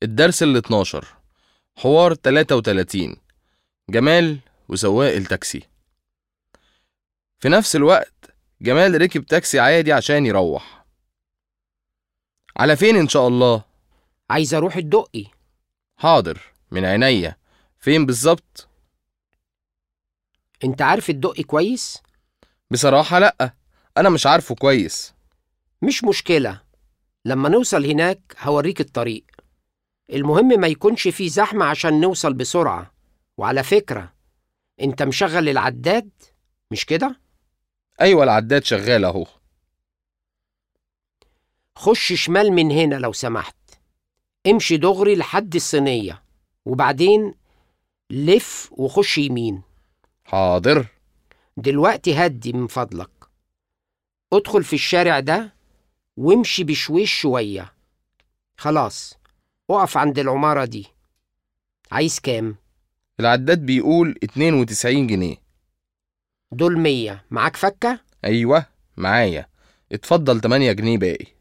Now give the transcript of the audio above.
الدرس ال 12 حوار 33 جمال وسواق التاكسي في نفس الوقت جمال ركب تاكسي عادي عشان يروح على فين إن شاء الله؟ عايز اروح الدقي حاضر من عينيا فين بالظبط؟ انت عارف الدقي كويس بصراحة لأ أنا مش عارفه كويس مش مشكلة لما نوصل هناك هوريك الطريق المهم ما يكونش فيه زحمة عشان نوصل بسرعة وعلى فكرة انت مشغل العداد مش كده؟ أيوة العداد شغال أهو خش شمال من هنا لو سمحت امشي دغري لحد الصينية وبعدين لف وخش يمين حاضر دلوقتي هدي من فضلك ادخل في الشارع ده وامشي بشويش شوية خلاص اقف عند العمارة دي عايز كام؟ العداد بيقول 92 جنيه دول مية معاك فكة؟ أيوة معايا اتفضل 8 جنيه باقي